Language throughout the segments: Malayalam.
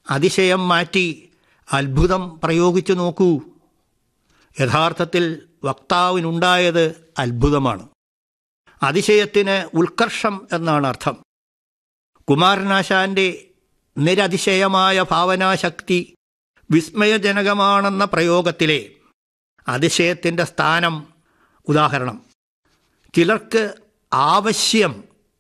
അതിശയം മാറ്റി അത്ഭുതം പ്രയോഗിച്ചു നോക്കൂ യഥാർത്ഥത്തിൽ വക്താവിനുണ്ടായത് അത്ഭുതമാണ് അതിശയത്തിന് ഉത്കർഷം എന്നാണ് അർത്ഥം കുമാരനാശാന്റെ നിരതിശയമായ ഭാവനാശക്തി വിസ്മയജനകമാണെന്ന പ്രയോഗത്തിലെ അതിശയത്തിൻ്റെ സ്ഥാനം ഉദാഹരണം ചിലർക്ക് ആവശ്യം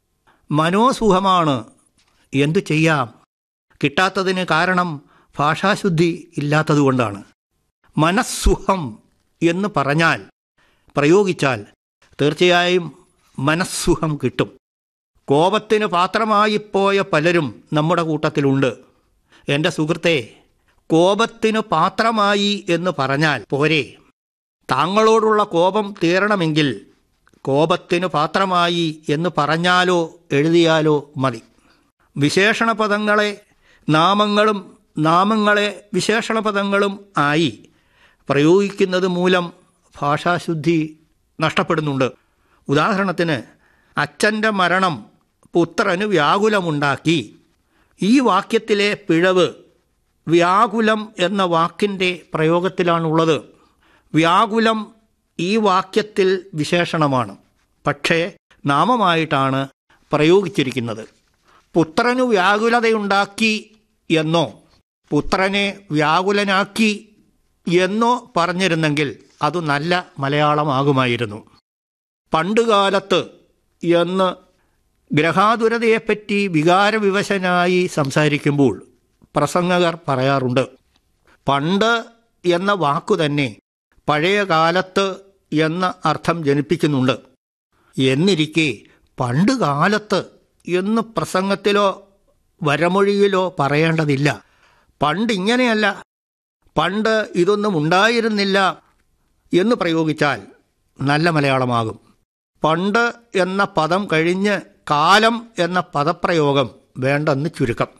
മനോസുഖമാണ് എന്തു ചെയ്യാം കിട്ടാത്തതിന് കാരണം ഭാഷാശുദ്ധി ഇല്ലാത്തതുകൊണ്ടാണ് മനസ്സുഖം എന്ന് പറഞ്ഞാൽ പ്രയോഗിച്ചാൽ തീർച്ചയായും മനസ്സുഖം കിട്ടും കോപത്തിന് പാത്രമായിപ്പോയ പലരും നമ്മുടെ കൂട്ടത്തിലുണ്ട് എൻ്റെ സുഹൃത്തെ കോപത്തിന് പാത്രമായി എന്ന് പറഞ്ഞാൽ പോരെ താങ്കളോടുള്ള കോപം തീരണമെങ്കിൽ കോപത്തിന് പാത്രമായി എന്ന് പറഞ്ഞാലോ എഴുതിയാലോ മതി വിശേഷണ പദങ്ങളെ നാമങ്ങളും നാമങ്ങളെ വിശേഷണ പദങ്ങളും ആയി പ്രയോഗിക്കുന്നത് മൂലം ഭാഷാശുദ്ധി നഷ്ടപ്പെടുന്നുണ്ട് ഉദാഹരണത്തിന് അച്ഛൻ്റെ മരണം പുത്രന് വ്യാകുലമുണ്ടാക്കി ഈ വാക്യത്തിലെ പിഴവ് വ്യാകുലം എന്ന വാക്കിൻ്റെ പ്രയോഗത്തിലാണുള്ളത് വ്യാകുലം ഈ വാക്യത്തിൽ വിശേഷണമാണ് പക്ഷേ നാമമായിട്ടാണ് പ്രയോഗിച്ചിരിക്കുന്നത് പുത്രനു വ്യാകുലതയുണ്ടാക്കി എന്നോ പുത്രനെ വ്യാകുലനാക്കി എന്നോ പറഞ്ഞിരുന്നെങ്കിൽ അത് നല്ല മലയാളമാകുമായിരുന്നു പണ്ടുകാലത്ത് എന്ന് ഗ്രഹാതുരതയെപ്പറ്റി വികാരവിവശനായി സംസാരിക്കുമ്പോൾ പ്രസംഗകർ പറയാറുണ്ട് പണ്ട് എന്ന വാക്കു തന്നെ പഴയ കാലത്ത് എന്ന അർത്ഥം ജനിപ്പിക്കുന്നുണ്ട് എന്നിരിക്കെ പണ്ട് കാലത്ത് എന്ന് പ്രസംഗത്തിലോ വരമൊഴിയിലോ പറയേണ്ടതില്ല പണ്ടിങ്ങനെയല്ല പണ്ട് ഇതൊന്നും ഉണ്ടായിരുന്നില്ല എന്ന് പ്രയോഗിച്ചാൽ നല്ല മലയാളമാകും പണ്ട് എന്ന പദം കഴിഞ്ഞ് കാലം എന്ന പദപ്രയോഗം വേണ്ടെന്ന് ചുരുക്കം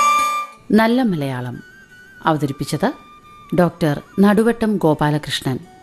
നല്ല മലയാളം അവതരിപ്പിച്ചത് ഡോക്ടർ നടുവട്ടം ഗോപാലകൃഷ്ണൻ